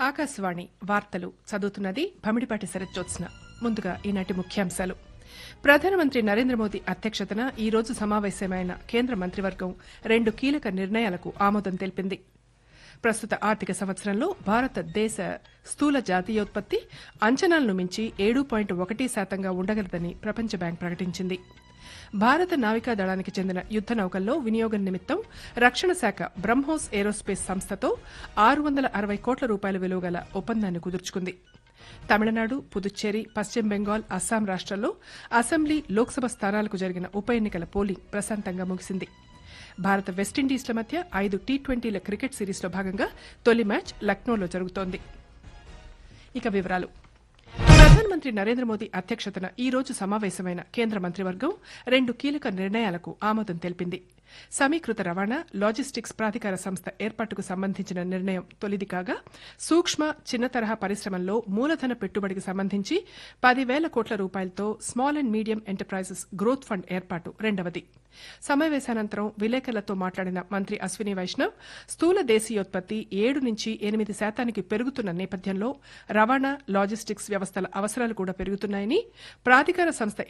ఆకాశవాణి వార్తలు చదువుతున్నది భమిడిపాటి శరత్జోత్స్న ముందుగా ఈనాటి ముఖ్యాంశాలు ప్రధానమంత్రి నరేంద్ర మోదీ అధ్యక్షతన ఈ రోజు సమావేశమైన కేంద్ర మంత్రివర్గం రెండు కీలక నిర్ణయాలకు ఆమోదం తెలిపింది ప్రస్తుత ఆర్థిక సంవత్సరంలో భారతదేశ స్థూల జాతీయోత్పత్తి అంచనాలను మించి ఏడు పాయింట్ ఒకటి శాతంగా ఉండగలదని ప్రపంచ బ్యాంక్ ప్రకటించింది భారత నావికా దళానికి చెందిన యుద్ద నౌకల్లో వినియోగం నిమిత్తం రక్షణ శాఖ బ్రహ్మోస్ ఏరోస్పేస్ సంస్థతో ఆరు వందల అరవై కోట్ల రూపాయల విలువ గల ఒప్పందాన్ని కుదుర్చుకుంది తమిళనాడు పుదుచ్చేరి పశ్చిమ బెంగాల్ అస్సాం రాష్ట్రాల్లో అసెంబ్లీ లోక్సభ స్థానాలకు జరిగిన ఉప ఎన్నికల పోలింగ్ ప్రశాంతంగా ముగిసింది భారత వెస్టిండీస్ల మధ్య ఐదు టీ ట్వంటీల క్రికెట్ సిరీస్లో భాగంగా తొలి మ్యాచ్ లక్నోలో జరుగుతోంది ఇక వివరాలు ప్రధానమంత్రి నరేంద్ర మోదీ అధ్యక్షతన ఈ రోజు సమావేశమైన కేంద్ర మంత్రివర్గం రెండు కీలక నిర్ణయాలకు ఆమోదం తెలిపింది సమీకృత రవాణా లాజిస్టిక్స్ ప్రాధికార సంస్థ ఏర్పాటుకు సంబంధించిన నిర్ణయం తొలిది కాగా సూక్ష్మ చిన్న తరహా పరిశ్రమల్లో మూలధన పెట్టుబడికి సంబంధించి పదివేల కోట్ల రూపాయలతో small and medium enterprises growth fund ఏర్పాటు రెండవది సమావేశానంతరం విలేకరులతో మాట్లాడిన మంత్రి అశ్విని వైష్ణవ్ స్థూల దేశీయోత్పత్తి ఏడు నుంచి ఎనిమిది శాతానికి పెరుగుతున్న నేపథ్యంలో రవాణా లాజిస్టిక్స్ వ్యవస్థల అవసరాలు కూడా పెరుగుతున్నాయని ప్రాధికార సంస్థ